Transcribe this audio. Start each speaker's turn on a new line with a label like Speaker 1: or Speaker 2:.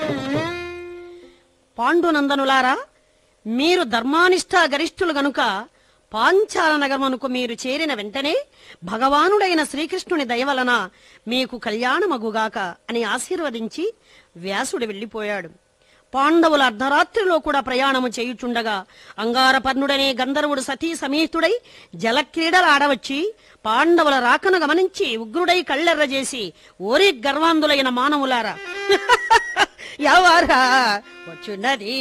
Speaker 1: పాండునందనులారా మీరు ధర్మానిష్ట గరిష్ఠులు గనుక పాంచాల నగరమునకు మీరు చేరిన వెంటనే భగవానుడైన శ్రీకృష్ణుని దయ వలన మీకు కళ్యాణమగుగాక అని ఆశీర్వదించి వ్యాసుడు వెళ్లిపోయాడు పాండవుల అర్ధరాత్రిలో కూడా ప్రయాణము చేయుచుండగా అంగారపర్ణుడనే గంధర్వుడు సతీ సమేతుడై జలక్రీడలాడవచ్చి పాండవుల రాకను గమనించి ఉగ్రుడై కళ్ళెర్రజేసి ఓరి గర్వాంధులైన మానవులారా ఎవరా వచ్చున్నది